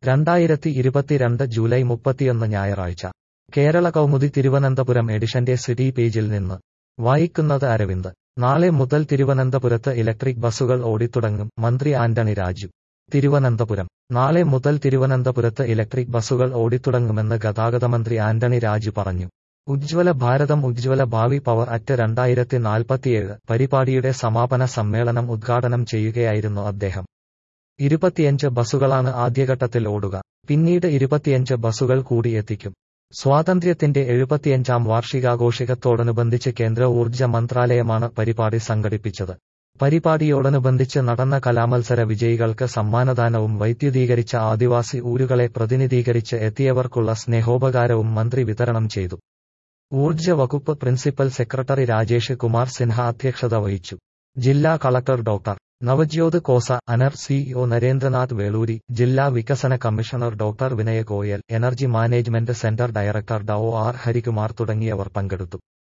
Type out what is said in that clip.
രണ്ടായിരത്തി ഇരുപത്തിരണ്ട് ജൂലൈ മുപ്പത്തിയൊന്ന് ഞായറാഴ്ച കേരള കൗമുദി തിരുവനന്തപുരം എഡിഷന്റെ സിറ്റി പേജിൽ നിന്ന് വായിക്കുന്നത് അരവിന്ദ് നാളെ മുതൽ തിരുവനന്തപുരത്ത് ഇലക്ട്രിക് ബസുകൾ ഓടിത്തുടങ്ങും മന്ത്രി ആന്റണി രാജു തിരുവനന്തപുരം നാളെ മുതൽ തിരുവനന്തപുരത്ത് ഇലക്ട്രിക് ബസുകൾ ഓടിത്തുടങ്ങുമെന്ന് ഗതാഗതമന്ത്രി ആന്റണി രാജു പറഞ്ഞു ഉജ്ജ്വല ഭാരതം ഉജ്ജ്വല ഭാവി പവർ അറ്റ് രണ്ടായിരത്തി നാൽപ്പത്തിയേഴ് പരിപാടിയുടെ സമാപന സമ്മേളനം ഉദ്ഘാടനം ചെയ്യുകയായിരുന്നു അദ്ദേഹം ഇരുപത്തിയഞ്ച് ബസുകളാണ് ആദ്യഘട്ടത്തിൽ ഓടുക പിന്നീട് ഇരുപത്തിയഞ്ച് ബസുകൾ കൂടി എത്തിക്കും സ്വാതന്ത്ര്യത്തിന്റെ എഴുപത്തിയഞ്ചാം വാർഷികാഘോഷികത്തോടനുബന്ധിച്ച് കേന്ദ്ര ഊർജ്ജ മന്ത്രാലയമാണ് പരിപാടി സംഘടിപ്പിച്ചത് പരിപാടിയോടനുബന്ധിച്ച് നടന്ന കലാമത്സര വിജയികൾക്ക് സമ്മാനദാനവും വൈദ്യുതീകരിച്ച ആദിവാസി ഊരുകളെ പ്രതിനിധീകരിച്ച് എത്തിയവർക്കുള്ള സ്നേഹോപകാരവും മന്ത്രി വിതരണം ചെയ്തു ഊർജ്ജ വകുപ്പ് പ്രിൻസിപ്പൽ സെക്രട്ടറി രാജേഷ് കുമാർ സിൻഹ അധ്യക്ഷത വഹിച്ചു ജില്ലാ collector doctor Navjot Khosa Anert C E O Narendranath Veluri ജില്ലാ വികസന commissioner doctor Vinay Goyal energy management centre director ഡോ ആർ ഹരികുമാർ തുടങ്ങിയവർ പങ്കെടുത്തു